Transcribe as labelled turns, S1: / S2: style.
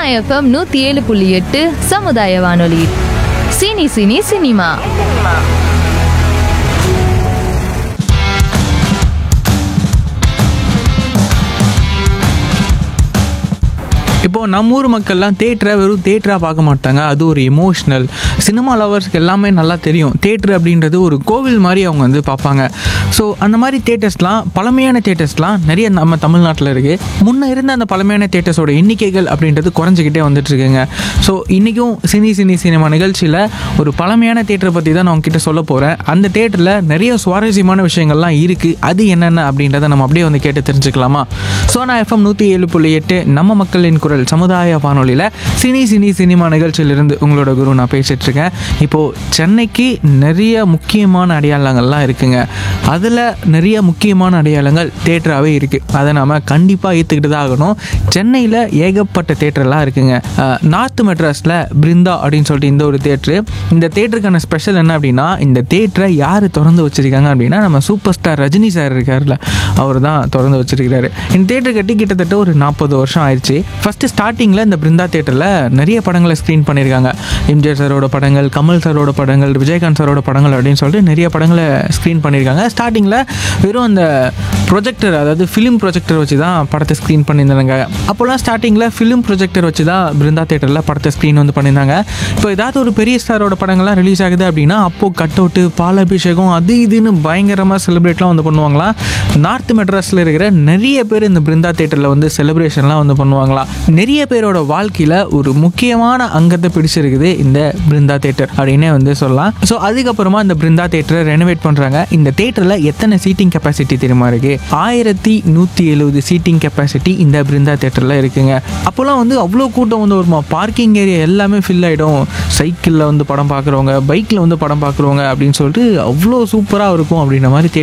S1: FM நூத்தி ஏழு புள்ளி எட்டு சமுதாய வானொலி சினி சினி சினிமா
S2: இப்போது நம்ம ஊர் மக்கள்லாம் தேட்டரை வெறும் தேட்டராக பார்க்க மாட்டாங்க அது ஒரு எமோஷ்னல் சினிமா லவர்ஸ்க்கு எல்லாமே நல்லா தெரியும் தேட்டர் அப்படின்றது ஒரு கோவில் மாதிரி அவங்க வந்து பார்ப்பாங்க ஸோ அந்த மாதிரி தேட்டர்ஸ்லாம் பழமையான தேட்டர்ஸ்லாம் நிறைய நம்ம தமிழ்நாட்டில் இருக்குது முன்ன இருந்த அந்த பழமையான தேட்டர்ஸோட எண்ணிக்கைகள் அப்படின்றது குறைஞ்சிக்கிட்டே வந்துட்டு இருக்குங்க ஸோ இன்றைக்கும் சினி சினி சினிமா நிகழ்ச்சியில் ஒரு பழமையான தேட்டரை பற்றி தான் நான் உங்ககிட்ட சொல்ல போகிறேன் அந்த தேட்டரில் நிறைய சுவாரஸ்யமான விஷயங்கள்லாம் இருக்குது அது என்னென்ன அப்படின்றத நம்ம அப்படியே வந்து கேட்டு தெரிஞ்சுக்கலாமா சோனா எஃப்எம் நூற்றி ஏழு புள்ளி எட்டு நம்ம மக்களின் குரல் சமுதாய வானொலியில் சினி சினி சினிமா நிகழ்ச்சியிலிருந்து உங்களோட குரு நான் பேசிட்டு இருக்கேன் இப்போது சென்னைக்கு நிறைய முக்கியமான அடையாளங்கள்லாம் இருக்குங்க அதில் நிறைய முக்கியமான அடையாளங்கள் தேட்டராகவே இருக்குது அதை நாம் கண்டிப்பாக ஏற்றுக்கிட்டு தான் ஆகணும் சென்னையில் ஏகப்பட்ட தேட்டர்லாம் இருக்குங்க அஹ், நார்த் மெட்ராஸில் பிருந்தா அப்படின்னு சொல்லிட்டு இந்த ஒரு தேட்ரு இந்த தேட்டருக்கான ஸ்பெஷல் என்ன அப்படின்னா இந்த தேட்டரை யார் திறந்து வச்சிருக்காங்க அப்படின்னா நம்ம சூப்பர் ஸ்டார் ரஜினி சார் இருக்கார்ல அவர் தான் திறந்து வச்சிருக்கிறாரு இந்த தேட்டர் கட்டி கிட்டத்தட்ட ஒரு நாற்பது வருஷம் ஆயிடுச்சு ஃபஸ்ட்டு ஸ்டார்டிங்கில் இந்த பிருந்தா தேட்டரில் நிறைய படங்களை ஸ்க்ரீன் பண்ணியிருக்காங்க எம்ஜிஆர் சாரோட படங்கள் கமல் சாரோட படங்கள் விஜயகாந்த் சாரோட படங்கள் அப்படின்னு சொல்லிட்டு நிறைய படங்களை ஸ்க்ரீன் பண்ணியிருக்காங்க ஸ்டார்டிங்கில் வெறும் அந்த ப்ரொஜெக்டர் அதாவது ஃபிலிம் ப்ரொஜெக்டர் வச்சு தான் படத்தை ஸ்க்ரீன் பண்ணியிருந்தாங்க அப்போல்லாம் ஸ்டார்டிங்கில் ஃபிலிம் ப்ரொஜெக்டர் வச்சு தான் பிருந்தா தேட்டரில் படத்தை ஸ்க்ரீன் வந்து பண்ணியிருந்தாங்க இப்போ ஏதாவது ஒரு பெரிய ஸ்டாரோட படங்கள்லாம் ரிலீஸ் ஆகுது அப்படின்னா அப்போது கட் அவுட்டு பாலாபிஷேகம் அது இதுன்னு பயங்கரமாக செலிப்ரேட்லாம் வந்து பண்ணுவாங்களாம் நார்த் மெட்ராஸில் இருக்கிற நிறைய பேர் இந்த பிருந்தா தேட்டரில் வந்து செலிப்ரேஷன்லாம் வந்து பண்ணுவாங்களாம் நிறைய பேரோட வாழ்க்கையில் ஒரு முக்கியமான அங்கத்தை பிடிச்சிருக்குது இந்த பிருந்தா தேட்டர் அப்படின்னே வந்து சொல்லலாம் ஸோ அதுக்கப்புறமா இந்த பிருந்தா தேட்டரை ரெனோவேட் பண்ணுறாங்க இந்த தேட்டரில் எத்தனை சீட்டிங் கெப்பாசிட்டி தெரியுமா இருக்கு ஆயிரத்தி நூற்றி எழுபது சீட்டிங் கெப்பாசிட்டி இந்த பிருந்தா தேட்டரில் இருக்குங்க அப்போல்லாம் வந்து அவ்வளோ கூட்டம் வந்து வருமா பார்க்கிங் ஏரியா எல்லாமே ஃபில் ஆகிடும் சைக்கிளில் வந்து படம் பார்க்குறவங்க பைக்கில் வந்து படம் பார்க்குறவங்க அப்படின்னு சொல்லிட்டு அவ்வளோ சூப்பராக இருக்கும் அப்படின்ற மாதிரி